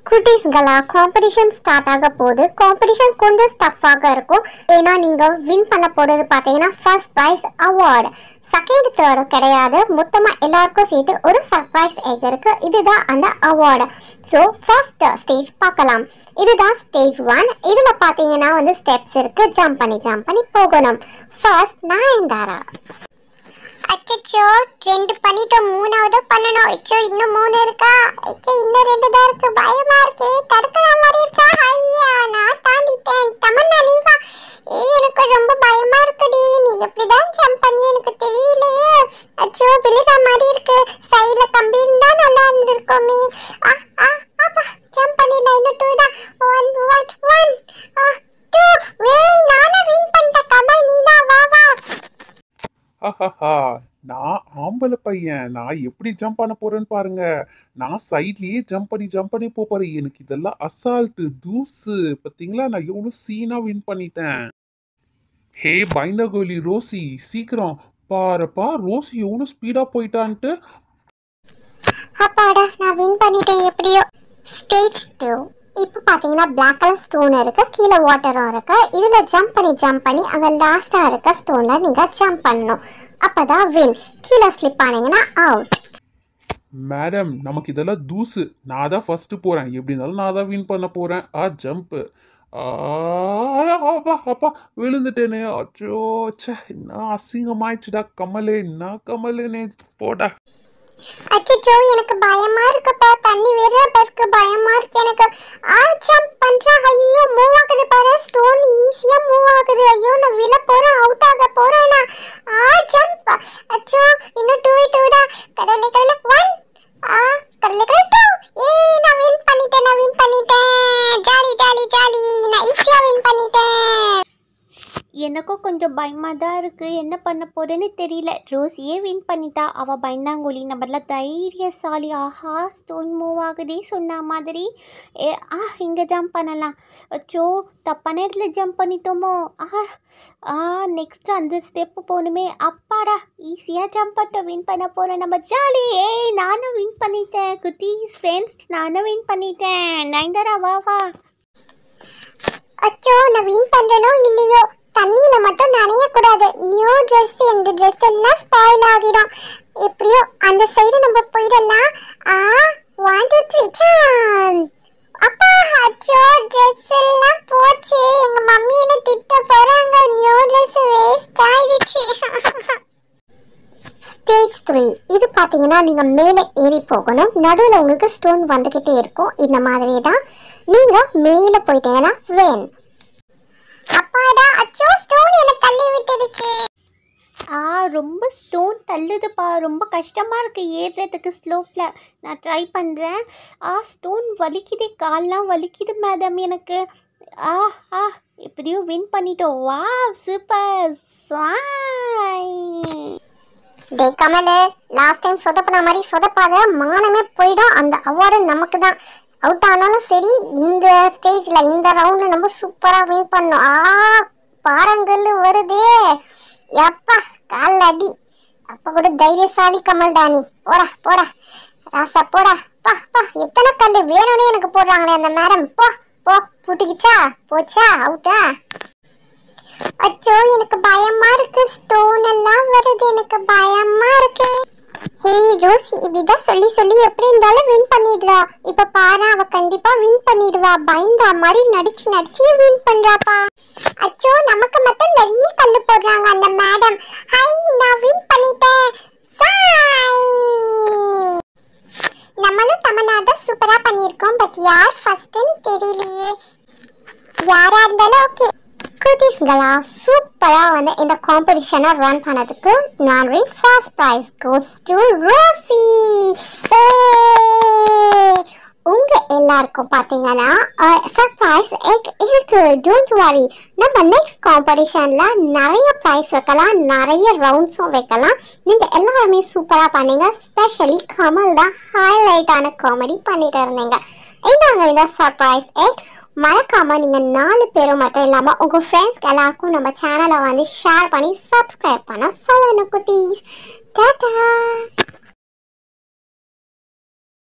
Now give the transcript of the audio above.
குட்டீஸ்களா competition start ஆக போகுது competition கொஞ்சம் ஸ்டஃபாக இருக்கும் ஏன்னா நீங்கள் வின் பண்ண போகிறது பார்த்தீங்கன்னா first prize award second third கிடையாது மொத்தமாக எல்லாருக்கும் சேர்த்து ஒரு சர்ப்ரைஸ் எக் இருக்கு இதுதான் அந்த அவார்டு ஸோ ஃபர்ஸ்ட் ஸ்டேஜ் பார்க்கலாம் இதுதான் ஸ்டேஜ் ஒன் இதில் பார்த்தீங்கன்னா வந்து ஸ்டெப்ஸ் இருக்கு ஜம்ப் பண்ணி ஜம்ப் பண்ணி போகணும் ஃபர்ஸ்ட் நயன்தாரா அச்சோ ரெண்டு பண்ணிட்டோம் மூணாவது பண்ணணும் அச்சோ இன்னும் மூணு இருக்கா அச்சோ இன்னும் ரெண்டு தான் இருக்கு பயமா இருக்கே தடுக்கிற மாதிரி இருக்கா ஐயா நான் தாண்டிட்டேன் தமன்னா நீ வா ஏய் எனக்கு ரொம்ப பயமா இருக்குடி நீ எப்படிதான் ஜம்ப் பண்ணி எனக்கு தெரியலையே அச்சோ விழுற மாதிரி இருக்கு சைடுல கம்பி இருந்தா நல்லா இருந்திருக்குமே ஆ ஆ அப்பா ஜம்ப் பண்ணிடலாம் இன்னும் டூ தான் ஒன் ஒன் ஒன் டூ வேய் நானே வின் பண்ணிட்டேன் கமல் நீ தான் வா வா ஹஹஹா நான் ஆம்பளை பையன் நான் எப்படி ஜம்ப் பண்ண போறேன்னு பாருங்க நான் சைட்லயே ஜம்ப் பண்ணி ஜம்ப் பண்ணி போப் போறேன் எனக்கு இதெல்லாம் அசால்ட்டு தூசு பாத்தீங்களா நான் எவ்வளோ சீனா வின் பண்ணிட்டேன் ஹே பைந்தகோலி ரோசி சீக்கிரம் பாருப்பா ரோசி எவ்வளோ ஸ்பீடா போயிட்டான்ட்டு அப்பாடா நான் வின் பண்ணிட்டேன் எப்படியோ ஸ்டேஜ் டூ இப்போ பார்த்தீங்கன்னா பிளாக் கலர் ஸ்டோன் இருக்கு கீழே வாட்டரும் இருக்கு இதில் ஜம்ப் பண்ணி ஜம்ப் பண்ணி அங்கே லாஸ்ட்டாக இருக்க ஸ்டோனில் நீங்கள் ஜம்ப் பண்ணணும் அப்பதான் வின் கீழே ஸ்லிப் ஆனீங்கன்னா அவுட் மேடம் நமக்கு இதெல்லாம் தூசு நான் தான் ஃபர்ஸ்ட் போறேன் எப்படி இருந்தாலும் நான் தான் வின் பண்ண போறேன் ஆ ஜம்ப் அப்பா அப்பா விழுந்துட்டேனே அச்சோ ச்சே என்ன அசிங்கமாயிடுச்சுடா கமலே என்ன கமலேனே போடா அச்சோ எனக்கு பயமா இருக்குப்பா தண்ணி வேற இருக்கு பயமா இருக்கு எனக்கு ஆ ஜம்ப் பண்றா ஐயோ மூவ் ஆகுது பாரு ஸ்டோன் ஈஸியா மூவ் ஆகுது ஐயோ நான் விழ போறேன் அவுட் ஆக போறேன் நான் ஆ ஜம்ப் அச்சோ இன்னும் டூ டூ தான் கடவுளே கடவுளே ஒன் ஆ கடவுளே கடவுளே டூ ஏய் நான் வின் பண்ணிட்டேன் நான் வின் பண்ணிட்டேன் ஜாலி ஜாலி ஜாலி நான் ஈஸியா வின் பண்ணிட்டேன் எனக்கும் கொஞ்சம் பயமாக தான் இருக்குது என்ன பண்ண போகிறேன்னு தெரியல ரோஸியே வின் பண்ணிட்டா அவள் பயந்தாங்கோலி நம்மளாம் தைரியசாலி ஆஹா ஸ்டோன் மூவ் ஆகுதே சொன்ன மாதிரி ஏ ஆ இங்கே ஜம்ப் பண்ணலாம் அச்சோ தப்பான இடத்துல ஜம்ப் பண்ணிட்டோமோ ஆ ஆ நெக்ஸ்ட் அந்த ஸ்டெப்பு போகணுமே அப்பாடா ஈஸியாக ஜம்ப் பண்ணிட்டோம் வின் பண்ண போகிறோம் நம்ம ஜாலி ஏய் நானும் வின் பண்ணிட்டேன் குட்டீஸ் ஃப்ரெண்ட்ஸ் நானும் வின் பண்ணிட்டேன் நயன்தாரா வா வா அச்சோ நான் வின் பண்றேனோ இல்லையோ தண்ணியில மட்டும் நனைய கூடாது நியூ Dress இந்த Dress எல்லாம் ஸ்பாயில் ஆகிடும் எப்படியோ அந்த சைடு நம்ம போயிடலாம் ஆ ஒன் டூ த்ரீ அப்பா அச்சோ Dress எல்லாம் போச்சு எங்க மம்மி என்ன திட்ட போறாங்க நியூ Dress வேஸ்ட் ஆயிடுச்சு ஸ்டேஜ் த்ரீ இது பார்த்தீங்கன்னா நீங்கள் மேலே ஏறி போகணும் நடுவில் உங்களுக்கு ஸ்டோன் வந்துக்கிட்டே இருக்கும் இந்த மாதிரி தான் நீங்கள் மேலே போயிட்டீங்கன்னா வேன் அப்பாடா அச்சோ ஸ்டோன் என்ன தள்ளி விட்டுடுச்சு ஆ ரொம்ப ஸ்டோன் தள்ளுதுப்பா ரொம்ப கஷ்டமாக இருக்குது ஏறுறதுக்கு ஸ்லோப்பில் நான் ட்ரை பண்ணுறேன் ஆ ஸ்டோன் வலிக்குது கால்லாம் வலிக்குது மேடம் எனக்கு ஆ ஆ எப்படியோ வின் பண்ணிட்டோம் வா சூப்பர் டே கமலு லாஸ்ட் டைம் சொதப்பின மாதிரி சொதப்பாத மானமே போயிடும் அந்த அவார்டு நமக்கு தான் அவுட் ஆனாலும் சரி இந்த ஸ்டேஜில் இந்த ரவுண்டில் நம்ம சூப்பராக வின் பண்ணோம் ஆ பாறங்கல் வருதே எப்பா கால் அடி அப்போ கூட தைரியசாலி கமல் டானி போடா போடா ராசா போடா பா பா எத்தனை கல் வேணும்னே எனக்கு போடுறாங்களே அந்த மேடம் போ போ புட்டிக்கிச்சா போச்சா அவுட்டா அச்சோ எனக்கு பயமா இருக்கு ஸ்டோன் எல்லாம் வருது எனக்கு பயமா இருக்கு ஹேய் ரோசி இப்படிதான் சொல்லி சொல்லி எப்படி இருந்தாலும் வின் பண்ணிடுறா இப்ப பாரு அவ கண்டிப்பா வின் பண்ணிடுவா பயந்தா மாதிரி நடிச்சு நடிச்சு வின் பண்றாப்பா அச்சோ நமக்கு மட்டும் நிறைய கல்லு போடுறாங்க அந்த மேடம் ஹை நான் வின் பண்ணிட்டேன் சாய் நம்மளும் தமிழ்நாடு சூப்பரா பண்ணியிருக்கோம் பட் யார் ஃபர்ஸ்ட்னு தெரியலையே யாரா இருந்தாலும் ஓகே குட்டீஸ்களா சூப்பராக வந்து இந்த காம்படிஷனை ரன் பண்ணதுக்கு நன்றி first prize goes to Rosy உங்க எல்லாருக்கும் பார்த்தீங்கன்னா சர்ப்ரைஸ் எக் இருக்கு டோன்ட் வரி நம்ம நெக்ஸ்ட் காம்படிஷன்ல நிறைய ப்ரைஸ் வைக்கலாம் நிறைய ரவுண்ட்ஸும் வைக்கலாம் நீங்க எல்லாருமே சூப்பரா பண்ணீங்க ஸ்பெஷலி கமல் தான் ஹைலைட்டான காமெடி பண்ணிட்டு இருந்தீங்க இந்தாங்க இந்த சர்ப்ரைஸ் எக் மறக்காம நீங்க நாலு பேரும் மட்டும் இல்லாம உங்க ஃப்ரெண்ட்ஸ்க்கு எல்லாருக்கும் நம்ம சேனலை வந்து ஷேர் பண்ணி சப்ஸ்கிரைப் பண்ண சொல்லணும் குட்டீஸ் டாடா